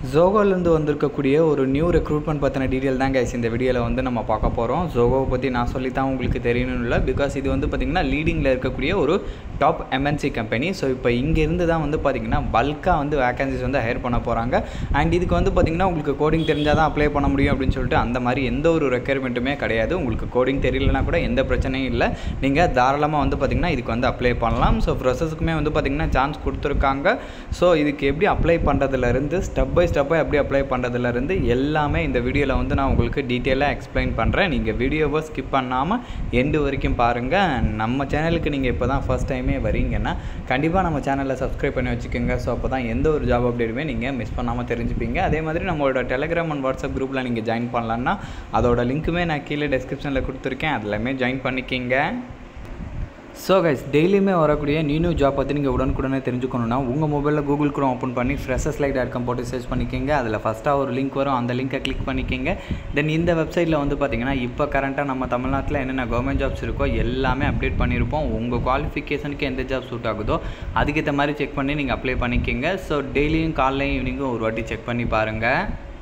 ஜோகோலேருந்து வந்திருக்கக்கூடிய ஒரு new recruitment பற்றின டீட்டெயில் தான் கைஸ் இந்த வீடியோவில் வந்து நம்ம பார்க்க போகிறோம் ஜோகோவை பற்றி நான் சொல்லி தான் உங்களுக்கு தெரியணும் இல்லை பிகாஸ் இது வந்து பார்த்திங்கன்னா லீடிங்கில் இருக்கக்கூடிய ஒரு டாப் எம்என்சி கம்பெனி ஸோ இப்போ இங்கேருந்து தான் வந்து பார்த்திங்கன்னா பல்காக வந்து வேகன்சிஸ் வந்து ஹையர் பண்ண போகிறாங்க அண்ட் இதுக்கு வந்து பார்த்திங்கன்னா உங்களுக்கு கோடிங் தெரிஞ்சால் தான் அப்ளை பண்ண முடியும் அப்படின்னு சொல்லிட்டு அந்த மாதிரி எந்த ஒரு ரெக்குயர்மெண்ட்டுமே கிடையாது உங்களுக்கு கோடிங் தெரியலனா கூட எந்த பிரச்சனையும் இல்லை நீங்கள் தாராளமாக வந்து பார்த்திங்கன்னா இதுக்கு வந்து அப்ளை பண்ணலாம் ஸோ ப்ரொசஸுக்குமே வந்து பார்த்திங்கன்னா சான்ஸ் கொடுத்துருக்காங்க ஸோ இதுக்கு எப்படி அப்ளை பண்ணுறதுலேருந்து ஸ்டெப் பை ஸ்டெப்பாக எப்படி அப்ளை பண்ணுறதுலேருந்து எல்லாமே இந்த வீடியோவில் வந்து நான் உங்களுக்கு டீட்டெயிலாக எக்ஸ்பிளைன் பண்ணுறேன் நீங்கள் வீடியோவை ஸ்கிப் பண்ணாமல் எண்டு வரைக்கும் பாருங்கள் நம்ம சேனலுக்கு நீங்கள் இப்போ தான் ஃபஸ்ட் டைமே வரீங்கன்னா கண்டிப்பாக நம்ம சேனலை சப்ஸ்கிரைப் பண்ணி வச்சுக்கோங்க ஸோ அப்போ தான் எந்த ஒரு ஜாப் அப்டேட்டுமே நீங்கள் மிஸ் பண்ணாமல் தெரிஞ்சுப்பீங்க அதே மாதிரி நம்மளோட டெலிகிராம் அண்ட் வாட்ஸ்அப் குரூப்பில் நீங்கள் ஜாயின் பண்ணலான்னா அதோட லிங்க்குமே நான் கீழே டெஸ்கிரிப்ஷனில் கொடுத்துருக்கேன் அதில் ஜாயின் பண்ணிக்கிங்க ஸோ கைஸ் டெய்லியுமே வரக்கூடிய நியூ நியூ ஜாப் பற்றி நீங்கள் உடனுக்குடனே தெரிஞ்சுக்கணுன்னா உங்கள் மொபைலில் கூகுள் குரோம் ஓப்பன் பண்ணி ஃப்ரெஷர்ஸ் லைட் டாட் காம் போட்டு சர்ச் பண்ணிக்கிங்க அதில் ஃபஸ்ட்டாக ஒரு லிங்க் வரும் அந்த லிங்கை கிளிக் பண்ணிக்கிங்க தென் இந்த வெப்சைட்டில் வந்து பார்த்தீங்கன்னா இப்போ கரண்ட்டாக நம்ம தமிழ்நாட்டில் என்னென்ன கவர்மெண்ட் ஜாப்ஸ் இருக்கோ எல்லாமே அப்டேட் பண்ணியிருப்போம் உங்கள் குவாலிஃபிகேஷனுக்கு எந்த ஜாப் சூட் ஆகுதோ அதுக்கேற்ற மாதிரி செக் பண்ணி நீங்கள் அப்ளை பண்ணிக்கிங்க ஸோ டெய்லியும் காலையும் ஈவினிங்கும் ஒரு வாட்டி செக் பண்ணி பாருங்கள்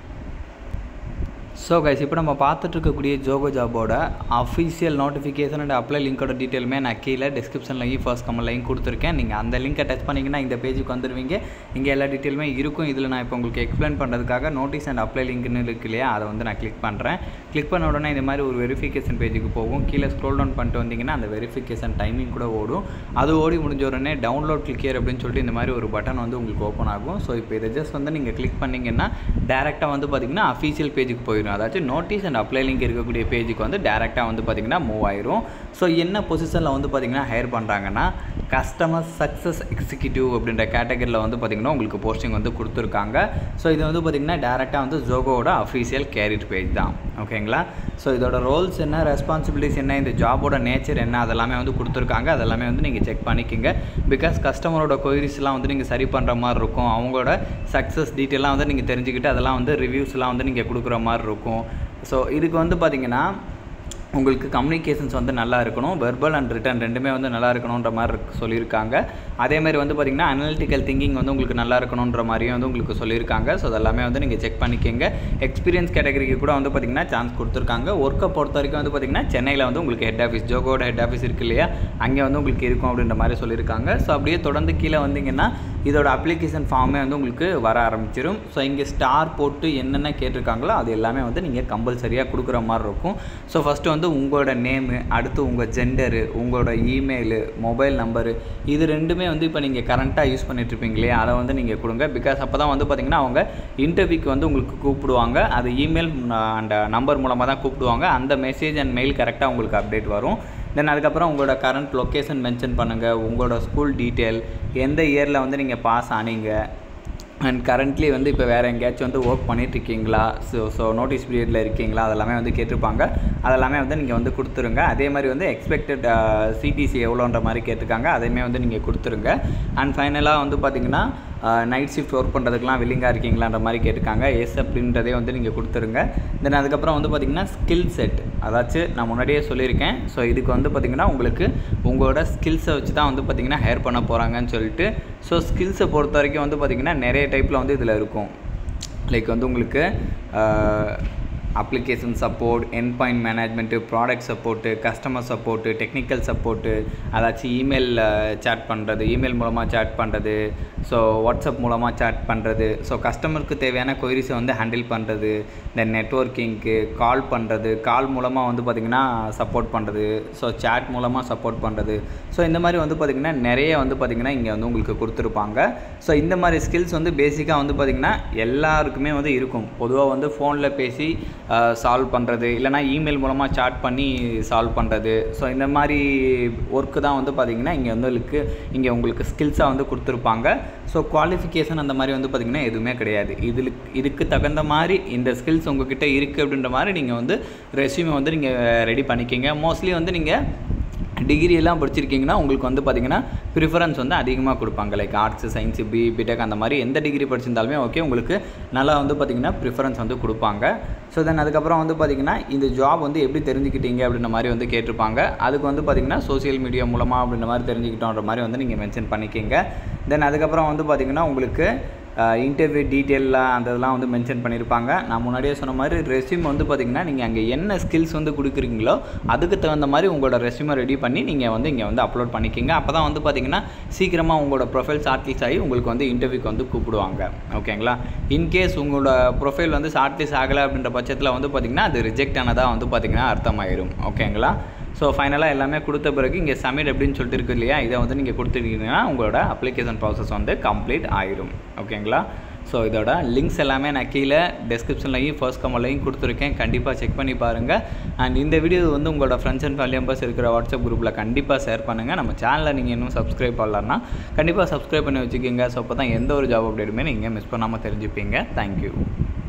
ஸோ கைஸ் இப்போ நம்ம பார்த்துட்டு இருக்கக்கூடிய ஜோகோ ஜாபோட அஃபீஷியல் நோட்டிஃபிகேஷன் அண்ட் அப்ளை லிங்கோட டீட்டெயிலுமே நான் கீழே டிஸ்கிரிப்ஷன்லையும் ஃபர்ஸ்ட் கமெண்ட்லையும் கொடுத்துருக்கேன் நீங்கள் அந்த லிங்கை டச் பண்ணிங்கன்னா இந்த பேஜுக்கு வந்துடுவீங்க இங்கே எல்லா டீட்டெயிலுமே இருக்கும் இதில் நான் இப்போ உங்களுக்கு எக்ஸ்பிளைன் பண்ணுறதுக்காக நோட்டீஸ் அண்ட் அப்ளை லிங்க்னு இருக்கு இல்லையா அதை வந்து நான் கிளிக் பண்ணுறேன் கிளிக் பண்ண உடனே இந்த மாதிரி ஒரு வெரிஃபிகேஷன் பேஜுக்கு போகும் கீழே ஸ்க்ரோல் டவுன் பண்ணிட்டு வந்தீங்கன்னா அந்த வெரிஃபிகேஷன் டைமிங் கூட ஓடும் அது ஓடி முடிஞ்ச உடனே டவுன்லோட் கிளிக்கியர் அப்படின்னு சொல்லிட்டு இந்த மாதிரி ஒரு பட்டன் வந்து உங்களுக்கு ஓப்பன் ஆகும் ஸோ இப்போ இதை ஜஸ்ட் வந்து நீங்கள் கிளிக் பண்ணிங்கன்னா டேரெக்டாக வந்து பார்த்தீங்கன்னா அஃபீஷியல் பேஜுக்கு போயிடும் அதாச்சும் நோட்டீஸ் அண்ட் அப்ளை லிங்க் இருக்கக்கூடிய பேஜுக்கு வந்து டேரெக்டாக வந்து பார்த்திங்கன்னா மூவ் ஆயிரும் ஸோ என்ன பொசிஷனில் வந்து பார்த்திங்கன்னா ஹையர் பண்ணுறாங்கன்னா கஸ்டமர் சக்ஸஸ் எக்ஸிக்யூட்டிவ் அப்படின்ற கேட்டகரியில் வந்து பார்த்திங்கன்னா உங்களுக்கு போஸ்டிங் வந்து கொடுத்துருக்காங்க ஸோ இது வந்து பார்த்திங்கன்னா டேரெக்டாக வந்து ஜோகோவோட அஃபீஷியல் கேரியர் பேஜ் தான் ஓகேங்களா ஸோ இதோட ரோல்ஸ் என்ன ரெஸ்பான்சிபிலிட்டிஸ் என்ன இந்த ஜாபோட நேச்சர் என்ன அதெல்லாமே வந்து கொடுத்துருக்காங்க அதெல்லாமே வந்து நீங்கள் செக் பண்ணிக்கோங்க பிகாஸ் கஸ்டமரோட கொயரிஸ்லாம் வந்து நீங்கள் சரி பண்ணுற மாதிரி இருக்கும் அவங்களோட சக்ஸஸ் டீட்டெயிலாம் வந்து நீங்கள் தெரிஞ்சுக்கிட்டு அதெல்லாம் வந்து ரிவ்யூஸ்லாம் வந்து நீங்கள் கொடுக்குற மாதிரி இருக்கும் ஸோ இதுக்கு வந்து பார்த்திங்கன்னா உங்களுக்கு கம்யூனிகேஷன்ஸ் வந்து நல்லா இருக்கணும் வெர்பல் அண்ட் ரிட்டன் ரெண்டுமே வந்து நல்லா இருக்கணுன்ற மாதிரி இருக்கு- சொல்லியிருக்காங்க அதே மாதிரி வந்து பார்த்திங்கன்னா அனலிட்டிக்கல் திங்கிங் வந்து உங்களுக்கு நல்லா இருக்கணுன்ற மாதிரியும் வந்து உங்களுக்கு சொல்லியிருக்காங்க ஸோ அதெல்லாமே வந்து நீங்கள் செக் பண்ணிக்கோங்க எக்ஸ்பீரியன்ஸ் கேட்டகரிக்கு கூட வந்து பார்த்திங்கன்னா சான்ஸ் கொடுத்துருக்காங்க ஒர்க்கை பொறுத்த வரைக்கும் வந்து பார்த்திங்கன்னா சென்னையில் வந்து உங்களுக்கு ஹெட் ஆஃபீஸ் ஜோகோட ஹெட் ஆஃபீஸ் இருக்கு இல்லையா அங்கே வந்து உங்களுக்கு இருக்கும் அப்படின்ற மாதிரி சொல்லியிருக்காங்க ஸோ அப்படியே தொடர்ந்து கீழே வந்தீங்கன்னா இதோட அப்ளிகேஷன் ஃபார்மே வந்து உங்களுக்கு வர ஆரம்பிச்சிடும் ஸோ இங்கே ஸ்டார் போட்டு என்னென்ன கேட்டிருக்காங்களோ அது எல்லாமே வந்து நீங்கள் கம்பல்சரியாக கொடுக்குற மாதிரி இருக்கும் ஸோ ஃபஸ்ட்டு வந்து உங்களோட நேமு அடுத்து உங்கள் ஜெண்டரு உங்களோட இமெயிலு மொபைல் நம்பரு இது ரெண்டுமே வந்து இப்போ நீங்கள் கரண்ட்டாக யூஸ் பண்ணிட்டு இருப்பீங்க இல்லையா அதை வந்து நீங்கள் கொடுங்க பிகாஸ் அப்போ தான் வந்து பார்த்திங்கன்னா அவங்க இன்டர்வியூக்கு வந்து உங்களுக்கு கூப்பிடுவாங்க அது இமெயில் அண்ட் நம்பர் மூலமாக தான் கூப்பிடுவாங்க அந்த மெசேஜ் அண்ட் மெயில் கரெக்டாக உங்களுக்கு அப்டேட் வரும் தென் அதுக்கப்புறம் உங்களோட கரண்ட் லொக்கேஷன் மென்ஷன் பண்ணுங்கள் உங்களோட ஸ்கூல் டீட்டெயில் எந்த இயரில் வந்து நீங்கள் பாஸ் ஆனீங்க அண்ட் கரண்ட்லி வந்து இப்போ வேறு எங்கேயாச்சும் வந்து ஒர்க் பண்ணிட்டு இருக்கீங்களா ஸோ ஸோ நோட்டீஸ் பீரியடில் இருக்கீங்களா அதெல்லாமே வந்து கேட்டிருப்பாங்க அதெல்லாமே வந்து நீங்கள் வந்து கொடுத்துருங்க அதே மாதிரி வந்து எக்ஸ்பெக்டட் சிடிசி எவ்வளோன்ற மாதிரி கேட்டிருக்காங்க அதையுமே வந்து நீங்கள் கொடுத்துருங்க அண்ட் ஃபைனலாக வந்து பார்த்தீங்கன்னா நைட் ஷிஃப்ட் ஒர்க் பண்ணுறதுக்குலாம் வில்லிங்காக இருக்கீங்களான்ற மாதிரி கேட்டிருக்காங்க எஸ் அப்படின்றதே வந்து நீங்கள் கொடுத்துருங்க தென் அதுக்கப்புறம் வந்து பார்த்திங்கன்னா ஸ்கில் செட் அதாச்சும் நான் முன்னாடியே சொல்லியிருக்கேன் ஸோ இதுக்கு வந்து பார்த்திங்கன்னா உங்களுக்கு உங்களோட ஸ்கில்ஸை வச்சு தான் வந்து பார்த்திங்கன்னா ஹையர் பண்ண போகிறாங்கன்னு சொல்லிட்டு ஸோ ஸ்கில்ஸை பொறுத்த வரைக்கும் வந்து பார்த்திங்கன்னா நிறைய டைப்பில் வந்து இதில் இருக்கும் லைக் வந்து உங்களுக்கு application support endpoint management product support customer support technical support அதாச்சும் இமெயிலில் சேட் பண்ணுறது இமெயில் மூலமாக சேட் பண்ணுறது ஸோ வாட்ஸ்அப் மூலமாக சேட் பண்ணுறது ஸோ கஸ்டமருக்கு தேவையான கொயரிஸை வந்து ஹேண்டில் பண்ணுறது தென் நெட்ஒர்க்கிங்க்கு கால் பண்ணுறது கால் மூலமாக வந்து பார்த்திங்கன்னா சப்போர்ட் பண்ணுறது ஸோ சேட் மூலமாக சப்போர்ட் பண்ணுறது ஸோ இந்த மாதிரி வந்து பார்த்திங்கன்னா நிறைய வந்து பார்த்திங்கன்னா இங்கே வந்து உங்களுக்கு கொடுத்துருப்பாங்க ஸோ இந்த மாதிரி ஸ்கில்ஸ் வந்து பேசிக்காக வந்து பார்த்திங்கன்னா எல்லாருக்குமே வந்து இருக்கும் பொதுவாக வந்து ஃபோனில் பேசி சால்வ் பண்ணுறது இல்லைனா இமெயில் மூலமாக சாட் பண்ணி சால்வ் பண்ணுறது ஸோ இந்த மாதிரி ஒர்க்கு தான் வந்து பார்த்திங்கன்னா இங்கே வந்து உங்களுக்கு இங்கே உங்களுக்கு ஸ்கில்ஸாக வந்து கொடுத்துருப்பாங்க ஸோ குவாலிஃபிகேஷன் அந்த மாதிரி வந்து பார்த்திங்கன்னா எதுவுமே கிடையாது இதில் இதுக்கு தகுந்த மாதிரி இந்த ஸ்கில்ஸ் உங்ககிட்ட இருக்குது அப்படின்ற மாதிரி நீங்கள் வந்து ரெஸ்யூமை வந்து நீங்கள் ரெடி பண்ணிக்கிங்க மோஸ்ட்லி வந்து நீங்கள் டிகிரி எல்லாம் படிச்சிருக்கீங்கன்னா உங்களுக்கு வந்து பார்த்தீங்கன்னா ப்ரிஃபரன்ஸ் வந்து அதிகமாக கொடுப்பாங்க like arts science B BTech அந்த மாதிரி எந்த டிகிரி படிச்சிருந்தாலுமே ஓகே உங்களுக்கு நல்லா வந்து பார்த்தீங்கன்னா ப்ரிஃபரன்ஸ் வந்து கொடுப்பாங்க ஸோ தென் அதுக்கப்புறம் வந்து பார்த்தீங்கன்னா இந்த ஜாப் வந்து எப்படி தெரிஞ்சுக்கிட்டீங்க அப்படின்ற மாதிரி வந்து கேட்டிருப்பாங்க அதுக்கு வந்து பார்த்தீங்கன்னா சோஷியல் மீடியா மூலமாக அப்படின்ற மாதிரி தெரிஞ்சுக்கிட்டோன்ற மாதிரி வந்து நீங்கள் மென்ஷன் பண்ணிக்கிங்க தென் அதுக்கப்புறம் வந்து பார்த்தீங்கன்னா உங்களுக்கு இன்டர்வியூ டீட்டெயிலாக அந்த இதெல்லாம் வந்து மென்ஷன் பண்ணியிருப்பாங்க நான் முன்னாடியே சொன்ன மாதிரி ரெஸ்யூம் வந்து பார்த்திங்கன்னா நீங்கள் அங்கே என்ன ஸ்கில்ஸ் வந்து கொடுக்குறீங்களோ அதுக்கு தகுந்த மாதிரி உங்களோட ரெஸ்யூமை ரெடி பண்ணி நீங்கள் வந்து இங்கே வந்து அப்லோட் பண்ணிக்கிங்க அப்போ தான் வந்து பார்த்திங்கன்னா சீக்கிரமாக உங்களோட ப்ரொஃபைல் ஷார்ட்லிஸ்ட் ஆகி உங்களுக்கு வந்து இன்டர்வியூக்கு வந்து கூப்பிடுவாங்க ஓகேங்களா இன்கேஸ் உங்களோட ப்ரொஃபைல் வந்து ஷார்ட்லிஸ்ட் ஆகலை அப்படின்ற பட்சத்தில் வந்து பார்த்திங்கன்னா அது ரிஜெக்ட் ஆனதாக வந்து பார்த்திங்கன்னா அர்த்தமாயிரும் ஓகேங்களா ஸோ ஃபைனலாக எல்லாமே கொடுத்த பிறகு இங்கே சப்மிட் அப்படின்னு சொல்லிட்டு இருக்கு இல்லையா இதை வந்து நீங்கள் கொடுத்துட்டீங்கன்னா உங்களோட அப்ளிகேஷன் ப்ராசஸ் வந்து கம்ப்ளீட் ஆயிரும் ஓகேங்களா ஸோ இதோட லிங்க்ஸ் எல்லாமே நான் கீழே டெஸ்கிரிப்ஷன்லையும் ஃபர்ஸ்ட் கமெண்ட்லையும் கொடுத்துருக்கேன் கண்டிப்பாக செக் பண்ணி பாருங்கள் அண்ட் இந்த வீடியோ வந்து உங்களோட ஃப்ரெண்ட்ஸ் அண்ட் ஃபேமிலி மெம்பர்ஸ் இருக்கிற வாட்ஸ்அப் குரூப்பில் கண்டிப்பாக ஷேர் பண்ணுங்கள் நம்ம சேனலை நீங்கள் இன்னும் சப்ஸ்கிரைப் பண்ணலன்னா கண்டிப்பாக சப்ஸ்கிரைப் பண்ணி வச்சுக்கோங்க ஸோ அப்போ தான் எந்த ஒரு ஜாப் அப்டேட்டுமே நீங்கள் மிஸ் பண்ணாமல் தெரிஞ்சுப்பீங்க தேங்க்யூ